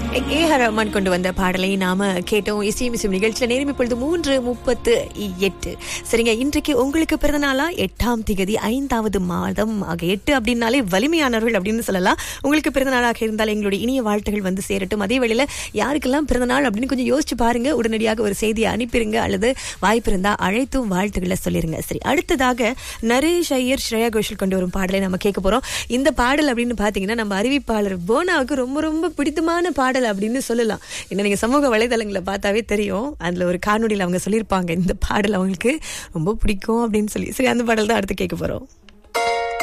A R Rahman கொண்டு வந்த பாடலை நாம கேட்டோம் இசையமிசும் நிகழ்ச்சியில நேரம் இப்பொழுது மூன்று முப்பத்து எட்டு சரிங்க இன்றைக்கு உங்களுக்கு பிறந்த நாளா எட்டாம் திகதி ஐந்தாவது மாதம் ஆக எட்டு அப்படின்னாலே வலிமையானவர்கள் அப்படின்னு சொல்லலாம் உங்களுக்கு பிறந்த நாளாக இருந்தால் எங்களுடைய இனிய வாழ்த்துகள் வந்து சேரட்டும் அதே வேளையில யாருக்கெல்லாம் பிறந்த நாள் அப்படின்னு கொஞ்சம் யோசிச்சு பாருங்க உடனடியாக ஒரு செய்தியை அனுப்பிருங்க அல்லது வாய்ப்பு இருந்தா அழைத்தும் வாழ்த்துக்களை சொல்லிருங்க சரி அடுத்ததாக நரேஷ் ஐயர் ஸ்ரேயா கோஷல் கொண்டு வரும் பாடலை நம்ம கேட்க போறோம் இந்த பாடல் அப்படின்னு பாத்தீங்கன்னா நம்ம அறிவிப்பாளர் போனாவுக்கு ரொம்ப ரொம்ப பிடித்தமான பாடல் அப்படின்னு சொல்லலாம் என்ன நீங்க சமூக வலைதளங்களை பார்த்தாவே தெரியும் அதுல ஒரு காணொலியில் அவங்க சொல்லியிருப்பாங்க இந்த பாடல் அவங்களுக்கு ரொம்ப பிடிக்கும் அப்படின்னு சொல்லி சரி அந்த பாடல் தான் அடுத்து கேட்க போறோம்